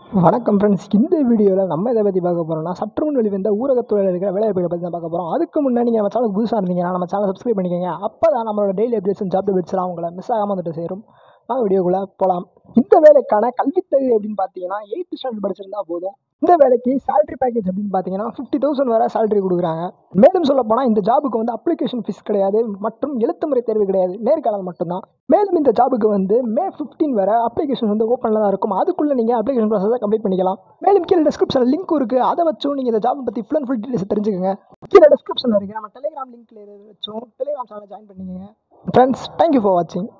வணக்கம் ஃப்ரெண்ட்ஸ் இந்த வீடியோவில் நம்ம இதை பற்றி பார்க்க போகிறோம்னா சற்று முன் வெளிவந்த ஊரகத்துறையில் இருக்கிற வேலைவாய்ப்புகளை பற்றி தான் பார்க்க போகிறோம் அதுக்கு முன்னாடி நீங்கள் நம்ம சேனலுக்கு புதுசாக இருந்தீங்கன்னா நம்ம சேனல் சப்ஸ்கிரைப் பண்ணிக்கோங்க அப்போ தான் நம்மளோட டெய்லி அப்டேட்ஸ் ஜாப் அப்டேட்ஸ்லாம் உங்களை மிஸ் ஆகாமல் வந்துட்டு சேரும் வாங்க வீடியோக்குள்ளே போகலாம் இந்த வேலைக்கான கல்வித் தகுதி அப்படின்னு பார்த்தீங்கன்னா எயித்து ஸ்டாண்டர்ட் படிச்சிருந்தா போதும் இந்த வேலைக்கு salary பேக்கேஜ் அப்படின்னு பார்த்தீங்கன்னா ஃபிஃப்டி தௌசண்ட் வரை salary கொடுக்குறாங்க மேலும் சொல்ல போனால் இந்த ஜாபுக்கு வந்து அப்ளிகேஷன் ஃபீஸ் கிடையாது மற்றும் எழுத்து முறை தேர்வு கிடையாது நேர்காணல் மட்டும்தான் மேலும் இந்த ஜாபுக்கு வந்து மே 15 வரை அப்ளிகேஷன் வந்து ஓப்பனில் தான் இருக்கும் அதுக்குள்ளே நீங்கள் அப்ளிகேஷன் ப்ராசஸை கம்ப்ளீட் பண்ணிக்கலாம் மேலும் கீழே டிஸ்கிரிப்ஷனில் லிங்க் இருக்குது அதை வச்சும் நீங்கள் இந்த ஜாப் பற்றி ஃபுல் அண்ட் ஃபுல் டீட்டெயில்ஸ் தெரிஞ்சுக்கங்க கீழே டிஸ்கிரிப்ஷனில் இருக்குது நம்ம டெலிகிராம் லிங்க்ல வச்சும் டெலிகிராம் சேனல் ஜாயின் பண்ணிக்கோங்க ஃப்ரெண்ட்ஸ் தேங்க்யூ ஃபார் வாட்சிங்